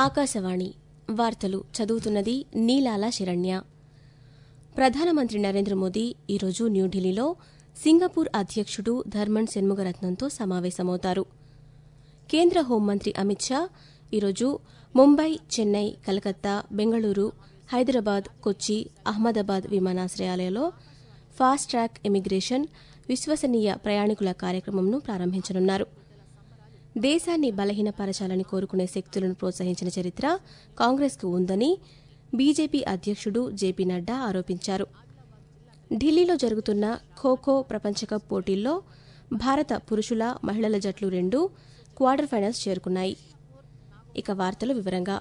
ఆకాశవాణి వార్తలు చదువుతున్నది నీలాల శరణ్య ప్రధానమంత్రి నరేంద్ర మోదీ ఈరోజు న్యూఢిల్లీలో సింగపూర్ అధ్యక్షుడు ధర్మన్ శన్ముగరత్నంతో సమావేశమవుతారు కేంద్ర హోంమంత్రి అమిత్ షా ఈరోజు ముంబై చెన్నై కలకత్తా బెంగళూరు హైదరాబాద్ కొచ్చి అహ్మదాబాద్ విమానాశ్రయాలలో ఫాస్ట్ ట్రాక్ ఇమిగ్రేషన్ విశ్వసనీయ ప్రయాణికుల కార్యక్రమంను ప్రారంభించనున్నారు దేశాన్ని బలహీనపరచాలని కోరుకునే శక్తులను ప్రోత్సహించిన చరిత్ర కాంగ్రెస్కు ఉందని బీజేపీ అధ్యక్షుడు జేపీ నడ్డా ఆరోపించారు ఢిల్లీలో జరుగుతున్న ఖోఖో ప్రపంచకప్ పోటీల్లో భారత పురుషుల మహిళల జట్లు రెండు క్వార్టర్ ఫైనల్స్ చేరుకున్నాయి ఇక వార్తలు వివరంగా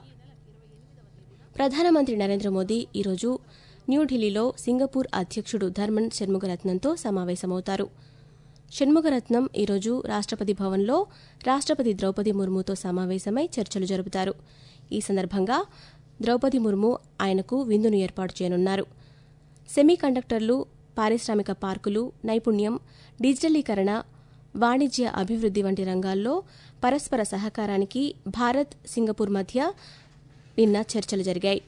ప్రధానమంత్రి నరేంద్ర మోదీ ఈరోజు న్యూఢిల్లీలో సింగపూర్ అధ్యక్షుడు ధర్మన్ షణ్ముగరత్నంతో సమావేశమవుతారు షణ్ముగరత్నం ఈరోజు రాష్టపతి భవన్లో రాష్టపతి ద్రౌపది ముర్ముతో సమావేశమై చర్చలు జరుపుతారు ఈ సందర్భంగా ద్రౌపది ముర్ము ఆయనకు విందును ఏర్పాటు చేయనున్నారు సెమీ కండక్టర్లు పారిశ్రామిక పార్కులు నైపుణ్యం డిజిటలీకరణ వాణిజ్య అభివృద్ది వంటి రంగాల్లో పరస్పర సహకారానికి భారత్ సింగపూర్ మధ్య నిన్న చర్చలు జరిగాయి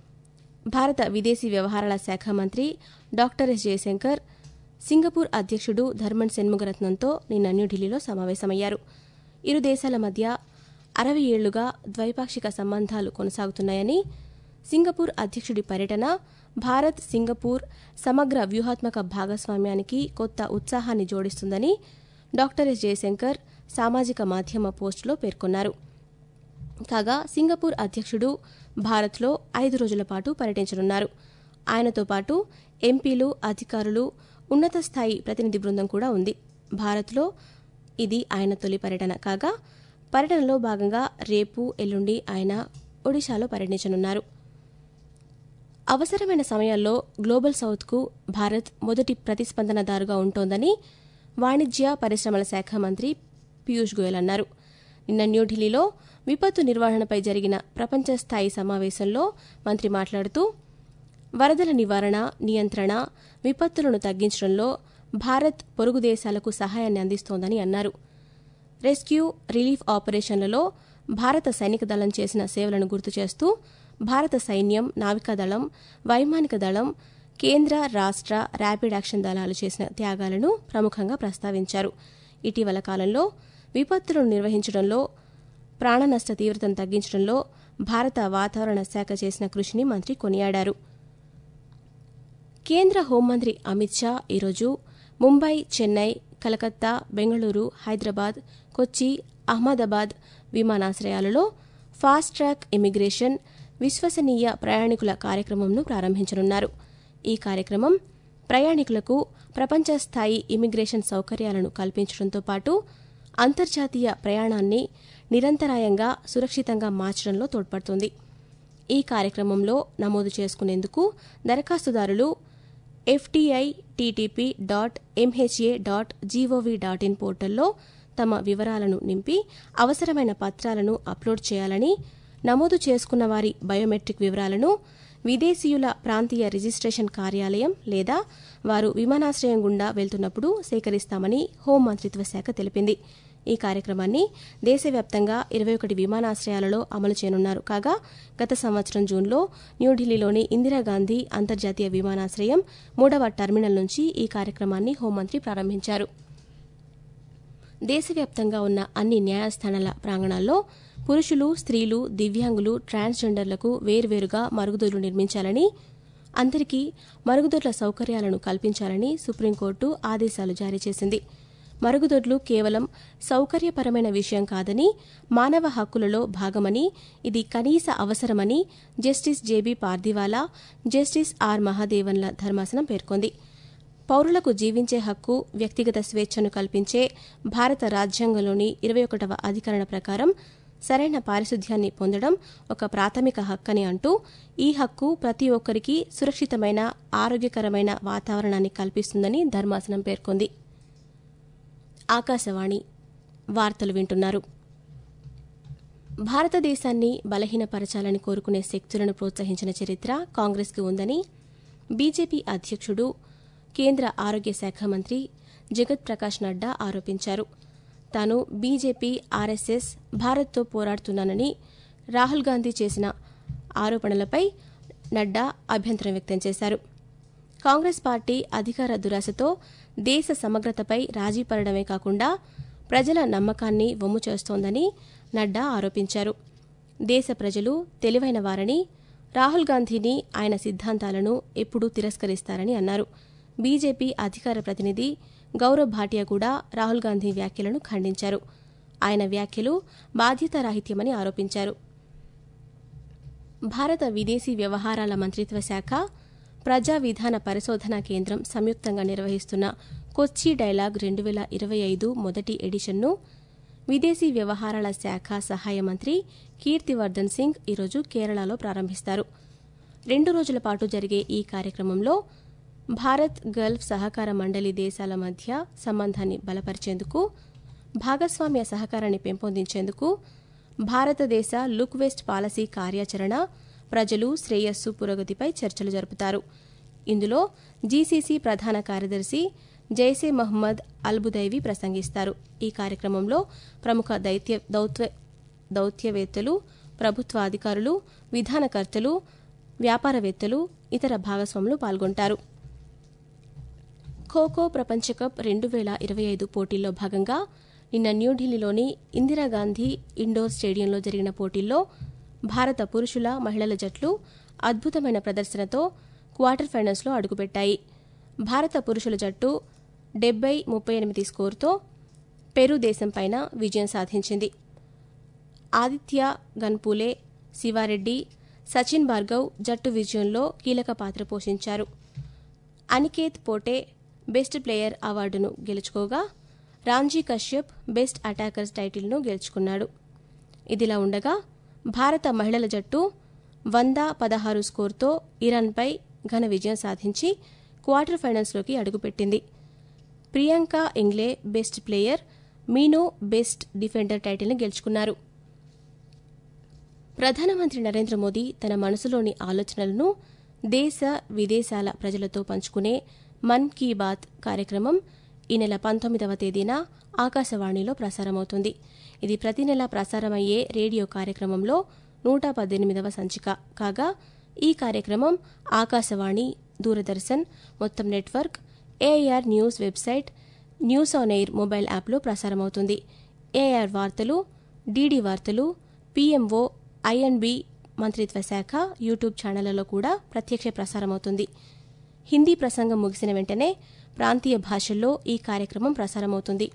భారత విదేశీ వ్యవహారాల శాఖ మంత్రి డాక్టర్ ఎస్ జయశంకర్ సింగపూర్ అధ్యక్షుడు ధర్మన్ శన్ముగరత్నంతో నిన్న న్యూఢిల్లీలో సమావేశమయ్యారు ఇరు దేశాల మధ్య అరవై ఏళ్లుగా ద్వైపాక్షిక సంబంధాలు కొనసాగుతున్నాయని సింగపూర్ అధ్యక్షుడి పర్యటన భారత్ సింగపూర్ సమగ్ర వ్యూహాత్మక భాగస్వామ్యానికి కొత్త ఉత్సాహాన్ని జోడిస్తుందని డాక్టర్ ఎస్ జయశంకర్ సామాజిక మాధ్యమ పోస్టులో పేర్కొన్నారు కాగా సింగపూర్ అధ్యక్షుడు భారత్లో ఐదు రోజుల పాటు పర్యటించనున్నారు ఆయనతో పాటు ఎంపీలు అధికారులు ఉన్నత స్థాయి ప్రతినిధి బృందం కూడా ఉంది భారత్లో ఇది ఆయన తొలి పర్యటన కాగా పర్యటనలో భాగంగా రేపు ఎల్లుండి ఆయన ఒడిశాలో పర్యటించనున్నారు అవసరమైన సమయాల్లో గ్లోబల్ సౌత్కు భారత్ మొదటి ప్రతిస్పందనదారుగా ఉంటోందని వాణిజ్య పరిశ్రమల శాఖ మంత్రి పీయూష్ గోయల్ అన్నారు నిన్న న్యూఢిల్లీలో విపత్తు నిర్వహణపై జరిగిన ప్రపంచ స్థాయి సమావేశంలో మంత్రి మాట్లాడుతూ వరదల నివారణ నియంత్రణ విపత్తులను తగ్గించడంలో భారత్ పొరుగు దేశాలకు సహాయాన్ని అందిస్తోందని అన్నారు రెస్క్యూ రిలీఫ్ ఆపరేషన్లలో భారత సైనిక దళం చేసిన సేవలను గుర్తు చేస్తూ భారత సైన్యం నావికాదళం వైమానిక దళం కేంద్ర రాష్ట్ర ర్యాపిడ్ యాక్షన్ దళాలు చేసిన త్యాగాలను ప్రముఖంగా ప్రస్తావించారు ఇటీవల కాలంలో విపత్తులను నిర్వహించడంలో ప్రాణ నష్ట తీవ్రతను తగ్గించడంలో భారత వాతావరణ శాఖ చేసిన కృషిని మంత్రి కొనియాడారు కేంద్ర హోంమంత్రి అమిత్ షా ఈరోజు ముంబై చెన్నై కలకత్తా బెంగళూరు హైదరాబాద్ కొచ్చి అహ్మదాబాద్ విమానాశ్రయాలలో ఫాస్ట్ ట్రాక్ ఇమిగ్రేషన్ విశ్వసనీయ ప్రయాణికుల కార్యక్రమంను ప్రారంభించనున్నారు ఈ కార్యక్రమం ప్రయాణికులకు ప్రపంచ స్థాయి ఇమిగ్రేషన్ సౌకర్యాలను కల్పించడంతో పాటు అంతర్జాతీయ ప్రయాణాన్ని నిరంతరాయంగా సురక్షితంగా మార్చడంలో తోడ్పడుతుంది ఈ కార్యక్రమంలో నమోదు చేసుకునేందుకు దరఖాస్తుదారులు FTI TTP dot MHA dot GOV dot in పోర్టల్లో తమ వివరాలను నింపి అవసరమైన పత్రాలను అప్లోడ్ చేయాలని నమోదు చేసుకున్న వారి బయోమెట్రిక్ వివరాలను విదేశీయుల ప్రాంతీయ రిజిస్ట్రేషన్ కార్యాలయం లేదా వారు విమానాశ్రయం గుండా వెళ్తున్నప్పుడు సేకరిస్తామని హోంమంత్రిత్వ శాఖ తెలిపింది ఈ కార్యక్రమాన్ని దేశవ్యాప్తంగా ఇరవై ఒకటి విమానాశ్రయాలలో అమలు చేయనున్నారు కాగా గత సంవత్సరం జూన్లో న్యూఢిల్లీలోని ఇందిరాగాంధీ అంతర్జాతీయ విమానాశ్రయం మూడవ టెర్మినల్ నుంచి ఈ కార్యక్రమాన్ని హోంమంత్రి ప్రారంభించారు దేశవ్యాప్తంగా ఉన్న అన్ని న్యాయస్థానాల ప్రాంగణాల్లో పురుషులు స్త్రీలు దివ్యాంగులు ట్రాన్స్జెండర్లకు వేర్వేరుగా మరుగుదొడ్లు నిర్మించాలని అందరికీ మరుగుదొడ్ల సౌకర్యాలను కల్పించాలని సుప్రీంకోర్టు ఆదేశాలు జారీ చేసింది మరుగుదొడ్లు కేవలం సౌకర్యపరమైన విషయం కాదని మానవ హక్కులలో భాగమని ఇది కనీస అవసరమని జస్టిస్ జేబీ పార్దివాలా జస్టిస్ ఆర్ మహాదేవన్ల ధర్మాసనం పేర్కొంది పౌరులకు జీవించే హక్కు వ్యక్తిగత స్వేచ్ఛను కల్పించే భారత రాజ్యాంగంలోని ఇరవై ఒకటవ అధికరణ ప్రకారం సరైన పారిశుధ్యాన్ని పొందడం ఒక ప్రాథమిక హక్కని అంటూ ఈ హక్కు ప్రతి ఒక్కరికి సురక్షితమైన ఆరోగ్యకరమైన వాతావరణాన్ని కల్పిస్తుందని ధర్మాసనం పేర్కొంది ఆకాశవాణి వార్తలు వింటున్నారు భారతదేశాన్ని బలహీనపరచాలని కోరుకునే శక్తులను ప్రోత్సహించిన చరిత్ర కాంగ్రెస్కి ఉందని బీజేపీ అధ్యక్షుడు కేంద్ర ఆరోగ్య శాఖ మంత్రి జగత్ ప్రకాష్ నడ్డా ఆరోపించారు తాను బీజేపీ ఆర్ఎస్ఎస్ భారత్తో పోరాడుతున్నానని రాహుల్ గాంధీ చేసిన ఆరోపణలపై నడ్డా అభ్యంతరం వ్యక్తం చేశారు కాంగ్రెస్ పార్టీ అధికార దురాశతో దేశ సమగ్రతపై రాజీ పడడమే కాకుండా ప్రజల నమ్మకాన్ని వమ్ము చేస్తోందని నడ్డా ఆరోపించారు దేశ ప్రజలు తెలివైన వారని రాహుల్ గాంధీని ఆయన సిద్ధాంతాలను ఎప్పుడూ తిరస్కరిస్తారని అన్నారు బీజేపీ అధికార ప్రతినిధి గౌరవ్ భాటియా కూడా రాహుల్ గాంధీ వ్యాఖ్యలను ఖండించారు ఆయన వ్యాఖ్యలు బాధ్యతారాహిత్యమని ఆరోపించారు భారత విదేశీ వ్యవహారాల మంత్రిత్వ శాఖ ప్రజా విధాన పరిశోధనా కేంద్రం సంయుక్తంగా నిర్వహిస్తున్న కొచ్చి డైలాగ్ రెండు వేల ఇరవై ఐదు మొదటి ఎడిషన్ను విదేశీ వ్యవహారాల శాఖ సహాయ మంత్రి కీర్తివర్ధన్ సింగ్ ఈరోజు కేరళలో ప్రారంభిస్తారు రెండు రోజుల పాటు జరిగే ఈ కార్యక్రమంలో భారత్ గల్ఫ్ సహకార మండలి దేశాల మధ్య సంబంధాన్ని బలపరిచేందుకు భాగస్వామ్య సహకారాన్ని పెంపొందించేందుకు భారతదేశ లుక్ వెస్ట్ పాలసీ కార్యాచరణ ప్రజలు శ్రేయస్సు పురోగతిపై చర్చలు జరుపుతారు ఇందులో జీసీసీ ప్రధాన కార్యదర్శి జైసే మహ్మద్ అల్బుదైవి ప్రసంగిస్తారు ఈ కార్యక్రమంలో ప్రముఖ దైత్య దౌత్య దౌత్యవేత్తలు ప్రభుత్వ అధికారులు విధానకర్తలు వ్యాపారవేత్తలు ఇతర భాగస్వాములు పాల్గొంటారు ఖోఖో ప్రపంచ కప్ రెండు వేల ఇరవై ఐదు పోటీల్లో భాగంగా నిన్న న్యూఢిల్లీలోని ఇందిరాగాంధీ ఇండోర్ స్టేడియంలో జరిగిన పోటీల్లో భారత పురుషుల మహిళల జట్లు అద్భుతమైన ప్రదర్శనతో క్వార్టర్ ఫైనల్స్లో అడుగుపెట్టాయి భారత పురుషుల జట్టు డెబ్బై ముప్పై ఎనిమిది స్కోరుతో పెరు దేశంపైన విజయం సాధించింది ఆదిత్య గన్పూలే శివారెడ్డి సచిన్ భార్గవ్ జట్టు విజయంలో కీలక పాత్ర పోషించారు అనికేత్ పోటే బెస్ట్ ప్లేయర్ అవార్డును గెలుచుకోగా రాంజీ కశ్యప్ బెస్ట్ అటాకర్స్ టైటిల్ను గెలుచుకున్నాడు ఇదిలా ఉండగా భారత మహిళల జట్టు వంద పదహారు స్కోరుతో ఇరాన్పై ఘన విజయం సాధించి క్వార్టర్ ఫైనల్స్లోకి అడుగుపెట్టింది ప్రియాంక ఇంగ్లే బెస్ట్ ప్లేయర్ మీనో బెస్ట్ డిఫెండర్ టైటిల్ని గెలుచుకున్నారు ప్రధానమంత్రి నరేంద్ర మోదీ తన మనసులోని ఆలోచనలను దేశ విదేశాల ప్రజలతో పంచుకునే మన్ కీ బాత్ కార్యక్రమం ఈ నెల పంతొమ్మిదవ తేదీన ఆకాశవాణిలో ప్రసారమవుతుంది ఇది ప్రతి నెల ప్రసారమయ్యే రేడియో కార్యక్రమంలో నూట పద్దెనిమిదవ సంచిక కాగా ఈ కార్యక్రమం ఆకాశవాణి దూరదర్శన్ మొత్తం network AIR news website news on air mobile యాప్లో ప్రసారమవుతుంది ఏఐఆర్ వార్తలు డీడీ వార్తలు పీఎంఓ ఐఎన్బి మంత్రిత్వ శాఖ యూట్యూబ్ ఛానళ్లలో కూడా ప్రత్యక్ష ప్రసారమవుతుంది హిందీ ప్రసంగం ముగిసిన వెంటనే ప్రాంతీయ భాషల్లో ఈ కార్యక్రమం ప్రసారమవుతుంది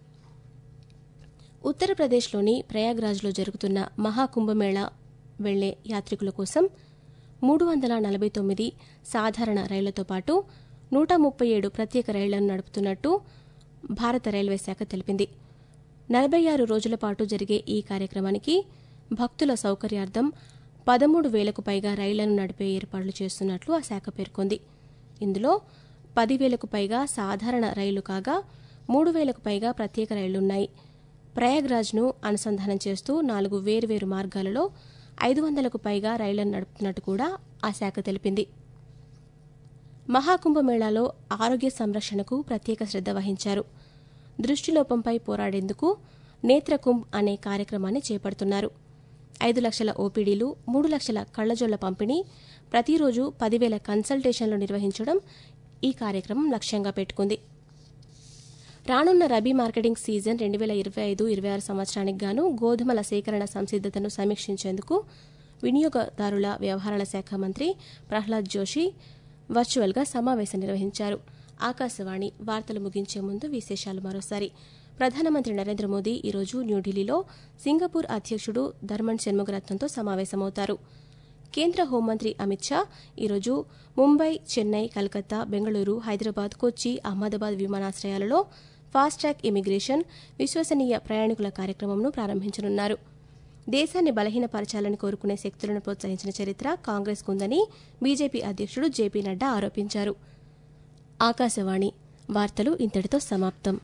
ఉత్తరప్రదేశ్లోని ప్రయాగ్రాజ్లో జరుగుతున్న మహాకుంభమేళా వెళ్లే యాత్రికుల కోసం మూడు వందల నలభై తొమ్మిది సాధారణ రైళ్లతో పాటు నూట ముప్పై ఏడు ప్రత్యేక రైళ్లను నడుపుతున్నట్టు భారత రైల్వే శాఖ తెలిపింది నలభై ఆరు రోజుల పాటు జరిగే ఈ కార్యక్రమానికి భక్తుల సౌకర్యార్థం పదమూడు వేలకు పైగా రైళ్లను నడిపే ఏర్పాట్లు చేస్తున్నట్లు ఆ శాఖ పేర్కొంది ఇందులో పదివేలకు పైగా సాధారణ రైళ్లు కాగా మూడు వేలకు పైగా ప్రత్యేక రైళ్లున్నాయి ప్రయాగ్రాజ్ను అనుసంధానం చేస్తూ నాలుగు వేర్వేరు మార్గాలలో ఐదు వందలకు పైగా రైళ్లను నడుపుతున్నట్టు కూడా ఆ శాఖ తెలిపింది మహాకుంభమేళాలో ఆరోగ్య సంరక్షణకు ప్రత్యేక శ్రద్ధ వహించారు దృష్టిలోపంపై పోరాడేందుకు నేత్రకుంభ్ అనే కార్యక్రమాన్ని చేపడుతున్నారు ఐదు లక్షల ఓపీడీలు మూడు లక్షల కళ్లజొళ్ల పంపిణీ ప్రతిరోజు పదివేల కన్సల్టేషన్లు నిర్వహించడం ఈ కార్యక్రమం లక్ష్యంగా పెట్టుకుంది రానున్న రబీ మార్కెటింగ్ సీజన్ రెండు వేల ఇరవై ఐదు ఇరవై ఆరు సంవత్సరానికి గాను గోధుమల సేకరణ సంసిద్దతను సమీక్షించేందుకు వినియోగదారుల వ్యవహారాల శాఖ మంత్రి ప్రహ్లాద్ జోషి వర్చువల్గా సమావేశం నిర్వహించారు ఆకాశవాణి వార్తలు ముగించే ముందు విశేషాలు మరోసారి ప్రధానమంత్రి నరేంద్ర మోదీ ఈరోజు న్యూఢిల్లీలో సింగపూర్ అధ్యక్షుడు ధర్మన్ షణ్ముగరత్నంతో సమావేశమవుతారు కేంద్ర హోంమంత్రి అమిత్ షా ఈరోజు ముంబై చెన్నై కలకత్తా బెంగళూరు హైదరాబాద్ కొచ్చి అహ్మదాబాద్ విమానాశ్రయాలలో ఫాస్ట్ ట్రాక్ ఇమిగ్రేషన్ విశ్వసనీయ ప్రయాణికుల కార్యక్రమంను ప్రారంభించనున్నారు దేశాన్ని బలహీనపరచాలని కోరుకునే శక్తులను ప్రోత్సహించిన చరిత్ర కాంగ్రెస్ కుందని బీజేపీ అధ్యక్షుడు జేపీ నడ్డా ఆరోపించారు ఆకాశవాణి వార్తలు ఇంతటితో సమాప్తం